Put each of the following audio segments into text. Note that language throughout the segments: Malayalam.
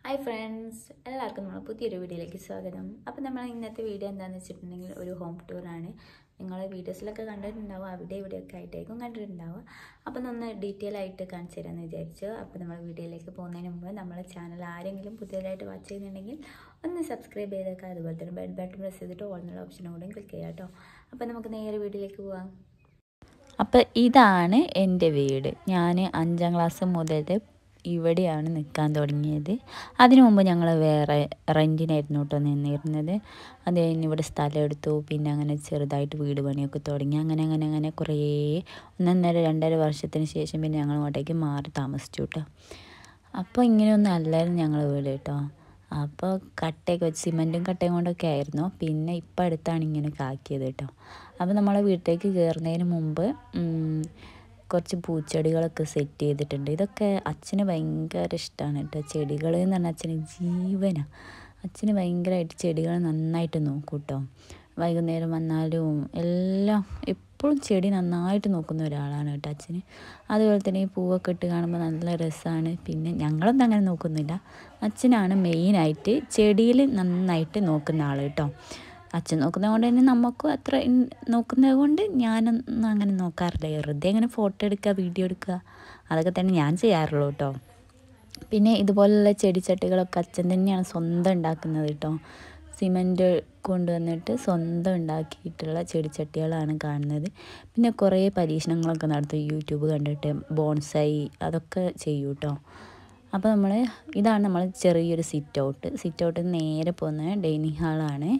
ഹായ് ഫ്രണ്ട്സ് എല്ലാവർക്കും നമ്മൾ പുതിയൊരു വീഡിയോയിലേക്ക് സ്വാഗതം അപ്പോൾ നമ്മൾ ഇന്നത്തെ വീഡിയോ എന്താണെന്ന് വെച്ചിട്ടുണ്ടെങ്കിൽ ഒരു ഹോം ടൂറാണ് നിങ്ങൾ വീഡിയോസിലൊക്കെ കണ്ടിട്ടുണ്ടാവും അവിടെ ഇവിടെയൊക്കെ ആയിട്ടായിരിക്കും കണ്ടിട്ടുണ്ടാവുക അപ്പോൾ ഒന്ന് ഡീറ്റെയിൽ ആയിട്ട് കാണിച്ചു തരാമെന്ന് വിചാരിച്ചു അപ്പോൾ നമ്മൾ വീഡിയോയിലേക്ക് പോകുന്നതിന് മുമ്പ് നമ്മളെ ചാനൽ ആരെങ്കിലും പുതിയതായിട്ട് വാച്ച് ചെയ്യുന്നുണ്ടെങ്കിൽ ഒന്ന് സബ്സ്ക്രൈബ് ചെയ്തേക്കാം അതുപോലെ തന്നെ ബെൽ ബട്ടൺ പ്രസ് ചെയ്തിട്ട് ഓൾ എന്നുള്ള ഓപ്ഷനും കൂടെ ക്ലിക്ക് ചെയ്യാം കേട്ടോ അപ്പോൾ നമുക്ക് നേരെ വീഡിയോയിലേക്ക് പോവാം അപ്പോൾ ഇതാണ് എൻ്റെ വീട് ഞാൻ അഞ്ചാം ക്ലാസ് മുതൽ ഇവിടെയാണ് നിൽക്കാൻ തുടങ്ങിയത് അതിനു മുമ്പ് ഞങ്ങൾ വേറെ റെൻറ്റിനായിരുന്നു കേട്ടോ നിന്നിരുന്നത് അത് കഴിഞ്ഞ് ഇവിടെ സ്ഥലം എടുത്തു പിന്നെ അങ്ങനെ ചെറുതായിട്ട് വീട് പണിയൊക്കെ തുടങ്ങി അങ്ങനെ അങ്ങനെ അങ്ങനെ കുറേ ഒന്നൊന്നര രണ്ടര വർഷത്തിന് ശേഷം പിന്നെ ഞങ്ങൾ അങ്ങോട്ടേക്ക് മാറി താമസിച്ചു കേട്ടോ അപ്പോൾ ഇങ്ങനെയൊന്നും അല്ലായിരുന്നു ഞങ്ങൾ വീട് കേട്ടോ അപ്പോൾ കട്ടയൊക്കെ വെച്ച് സിമൻറ്റും കട്ടയും കൊണ്ടൊക്കെ ആയിരുന്നു പിന്നെ ഇപ്പം അടുത്താണ് ഇങ്ങനെ കാക്കിയത് കേട്ടോ അപ്പോൾ നമ്മളെ വീട്ടിലേക്ക് കയറുന്നതിന് മുമ്പ് ഉം, കുറച്ച് പൂച്ചെടികളൊക്കെ സെറ്റ് ചെയ്തിട്ടുണ്ട് ഇതൊക്കെ അച്ഛന് ഭയങ്കര ഇഷ്ടമാണ് കേട്ടോ ചെടികൾ എന്ന് പറഞ്ഞാൽ അച്ഛന് ജീവനാണ് അച്ഛന് ഭയങ്കരമായിട്ട് ചെടികൾ നന്നായിട്ട് നോക്കും കേട്ടോ വൈകുന്നേരം വന്നാലും എല്ലാം എപ്പോഴും ചെടി നന്നായിട്ട് നോക്കുന്ന ഒരാളാണ് കേട്ടോ അച്ഛന് അതുപോലെ തന്നെ ഈ പൂവൊക്കെ ഇട്ട് കാണുമ്പോൾ നല്ല രസമാണ് പിന്നെ ഞങ്ങളൊന്നും അങ്ങനെ നോക്കുന്നില്ല അച്ഛനാണ് മെയിനായിട്ട് ചെടിയിൽ നന്നായിട്ട് നോക്കുന്ന ആൾ കേട്ടോ അച്ഛൻ നോക്കുന്നത് കൊണ്ട് തന്നെ നമുക്കും അത്ര ഇൻ- നോക്കുന്നത് കൊണ്ട് ഞാനൊന്നും അങ്ങനെ നോക്കാറില്ല വെറുതെ അങ്ങനെ ഫോട്ടോ എടുക്കുക വീഡിയോ എടുക്കുക അതൊക്കെ തന്നെ ഞാൻ ചെയ്യാറുള്ളൂ കേട്ടോ പിന്നെ ഇതുപോലുള്ള ചെടിച്ചട്ടികളൊക്കെ അച്ഛൻ തന്നെയാണ് സ്വന്തം ഉണ്ടാക്കുന്നത് കേട്ടോ സിമൻറ്റ് കൊണ്ടുവന്നിട്ട് സ്വന്തം ഉണ്ടാക്കിയിട്ടുള്ള ചെടിച്ചട്ടികളാണ് കാണുന്നത് പിന്നെ കുറേ പരീക്ഷണങ്ങളൊക്കെ നടത്തും യൂട്യൂബ് കണ്ടിട്ട് ബോൺസൈ അതൊക്കെ ചെയ്യും കേട്ടോ അപ്പോൾ നമ്മൾ ഇതാണ് നമ്മൾ ചെറിയൊരു സിറ്റ് ഔട്ട് സിറ്റ് ഔട്ടിൽ നേരെ പോകുന്ന ഡൈനിങ് ഹാളാണ്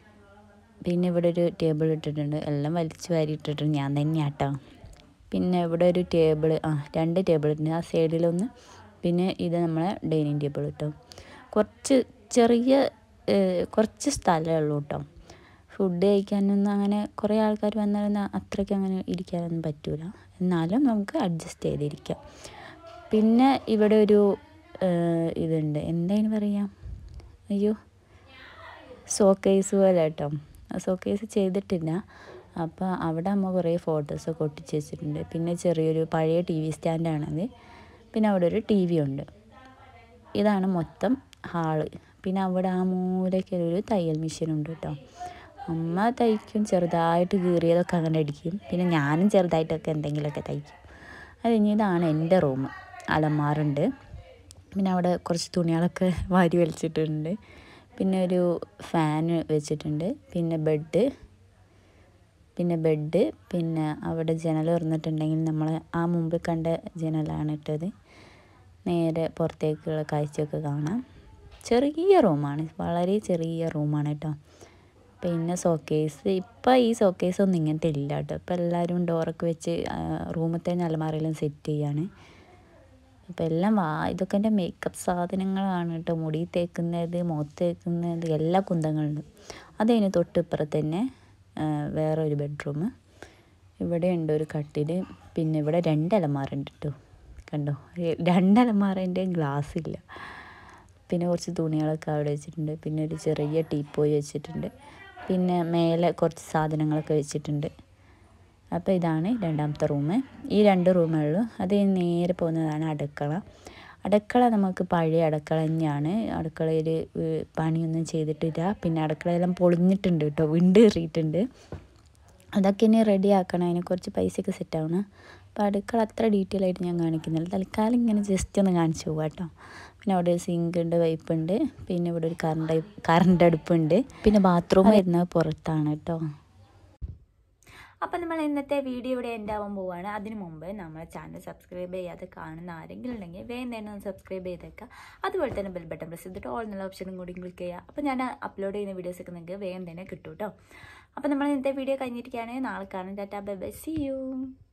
പിന്നെ ഇവിടെ ഒരു ടേബിൾ ഇട്ടിട്ടുണ്ട് എല്ലാം വലിച്ചു വാരി ഇട്ടിട്ടുണ്ട് ഞാൻ തന്നെയാട്ടോ പിന്നെ ഇവിടെ ഒരു ടേബിൾ ആ രണ്ട് ടേബിൾ ഉണ്ട് ആ സൈഡിലൊന്ന് പിന്നെ ഇത് നമ്മളെ ഡൈനിങ് ടേബിൾ കേട്ടോ കുറച്ച് ചെറിയ ഏഹ്, കുറച്ച് സ്ഥലമേ ഉള്ളൂ കേട്ടോ ഫുഡ് കഴിക്കാനൊന്നും അങ്ങനെ കുറേ ആൾക്കാർ വന്നാലൊന്നും അത്രയ്ക്ക് അങ്ങനെ ഇരിക്കാനൊന്നും പറ്റൂല എന്നാലും നമുക്ക് അഡ്ജസ്റ്റ് ചെയ്തിരിക്കാം പിന്നെ ഇവിടെ ഒരു ഏഹ്, ഇതുണ്ട് എന്താ പറയാം അയ്യോ ഷോക്കേസ് പോലെ കേട്ടോ ഷോക്കേസ് ചെയ്തിട്ടില്ല അപ്പോൾ അവിടെ അമ്മ കുറേ ഫോട്ടോസൊക്കെ ഒട്ടിച്ച് വെച്ചിട്ടുണ്ട് പിന്നെ ചെറിയൊരു പഴയ ടി വി സ്റ്റാൻഡാണത് പിന്നെ അവിടെ ഒരു ടി വി ഉണ്ട് ഇതാണ് മൊത്തം ഹാള് പിന്നെ അവിടെ ആ മൂലയ്ക്ക് ഒരു തയ്യൽ മെഷീൻ ഉണ്ട് കേട്ടോ അമ്മ തയ്ക്കും ചെറുതായിട്ട് കീറിയതൊക്കെ അങ്ങനെ അടിക്കും പിന്നെ ഞാനും ചെറുതായിട്ടൊക്കെ എന്തെങ്കിലുമൊക്കെ തയ്ക്കും അത് കഴിഞ്ഞ് ഇതാണ് എൻ്റെ റൂം അലമാറുണ്ട് പിന്നെ അവിടെ കുറച്ച് തുണികളൊക്കെ വാരി വലിച്ചിട്ടുണ്ട് പിന്നെ ഒരു ഫാൻ വെച്ചിട്ടുണ്ട് പിന്നെ ബെഡ് പിന്നെ ബെഡ് പിന്നെ അവിടെ ജനൽ തുറന്നിട്ടുണ്ടെങ്കിൽ നമ്മൾ ആ മുമ്പ് കണ്ട ജനലാണ് ഇട്ടത് നേരെ പുറത്തേക്കുള്ള കാഴ്ചയൊക്കെ കാണാം ചെറിയ റൂമാണ് വളരെ ചെറിയ റൂമാണ് കേട്ടോ പിന്നെ സോക്കേസ് ഇപ്പം ഈ സോക്കേസ് ഒന്നും ഇങ്ങനത്തെ ഇല്ല കേട്ടോ ഇപ്പം എല്ലാവരും ഡോറൊക്കെ വെച്ച് റൂമിൽ തന്നെ അലമാരയിലും സെറ്റ് ചെയ്യാണ് അപ്പോൾ എല്ലാം വാ ഇതൊക്കെ എൻ്റെ മേക്കപ്പ് സാധനങ്ങളാണ് കേട്ടോ മുടി തേക്കുന്നത് മുഖത്ത് തേക്കുന്നത് എല്ലാ കുന്തങ്ങളുണ്ട് അതിന് തൊട്ടിപ്പുറത്ത് തന്നെ ആ, വേറെ ഒരു ബെഡ്റൂം ഇവിടെ ഉണ്ട് ഒരു കട്ടിൽ പിന്നെ ഇവിടെ രണ്ട് അലമാറുണ്ട് കേട്ടോ കണ്ടോ ഈ രണ്ട് അലമാറേൻ്റെ ഗ്ലാസ് ഇല്ല പിന്നെ കുറച്ച് തുണികളൊക്കെ അവിടെ വെച്ചിട്ടുണ്ട് പിന്നെ ഒരു ചെറിയ ടീപ്പോയി വെച്ചിട്ടുണ്ട് പിന്നെ മേലെ കുറച്ച് സാധനങ്ങളൊക്കെ വെച്ചിട്ടുണ്ട് അപ്പോൾ ഇതാണ് രണ്ടാമത്തെ റൂം ഈ രണ്ട് റൂമേ ഉള്ളൂ അത് കഴിഞ്ഞ് നേരെ പോകുന്നതാണ് അടുക്കള അടുക്കള നമുക്ക് പഴയ അടുക്കള തന്നെയാണ് അടുക്കളയിൽ പണിയൊന്നും ചെയ്തിട്ടില്ല പിന്നെ അടുക്കളയെല്ലാം പൊളിഞ്ഞിട്ടുണ്ട് കേട്ടോ വിണ്ട് കയറിയിട്ടുണ്ട് അതൊക്കെ ഇനി റെഡി ആക്കണം അതിന് കുറച്ച് പൈസയൊക്കെ സെറ്റ് ആവണം അപ്പോൾ അടുക്കള അത്ര ഡീറ്റെയിൽ ആയിട്ട് ഞാൻ കാണിക്കുന്നില്ല തൽക്കാലം ഇങ്ങനെ ജസ്റ്റ് ഒന്ന് കാണിച്ചു പോവാം കേട്ടോ പിന്നെ അവിടെ ഒരു സിങ്ക് ഉണ്ട് പൈപ്പ് ഉണ്ട് പിന്നെ ഇവിടെ ഒരു കറണ്ട് കറണ്ട് അടുപ്പുണ്ട് പിന്നെ ബാത്റൂം വരുന്നത് പുറത്താണ് കേട്ടോ അപ്പം നമ്മൾ ഇന്നത്തെ വീഡിയോ ഇവിടെ എൻ്റെ ആവാൻ പോവുകയാണ് അതിന് മുമ്പ് നമ്മുടെ ചാനൽ സബ്സ്ക്രൈബ് ചെയ്യാതെ കാണുന്ന ആരെങ്കിലും ഉണ്ടെങ്കിൽ വേഗം തന്നെ ഒന്ന് സബ്സ്ക്രൈബ് ചെയ്തേക്കുക അതുപോലെ തന്നെ ബെൽ ബട്ടൺ പ്രസ് ചെയ്തിട്ട് ഓൾ എന്നുള്ള ഓപ്ഷനും കൂടി ക്ലിക്ക് ചെയ്യുക അപ്പോൾ ഞാൻ അപ്ലോഡ് ചെയ്യുന്ന വീഡിയോസൊക്കെ നിങ്ങൾക്ക് വേഗം തന്നെ കിട്ടും കേട്ടോ അപ്പോൾ നമ്മൾ ഇന്നത്തെ വീഡിയോ കഴിഞ്ഞിരിക്കുകയാണെങ്കിൽ നാളെ കാണാൻ tata bye bye see U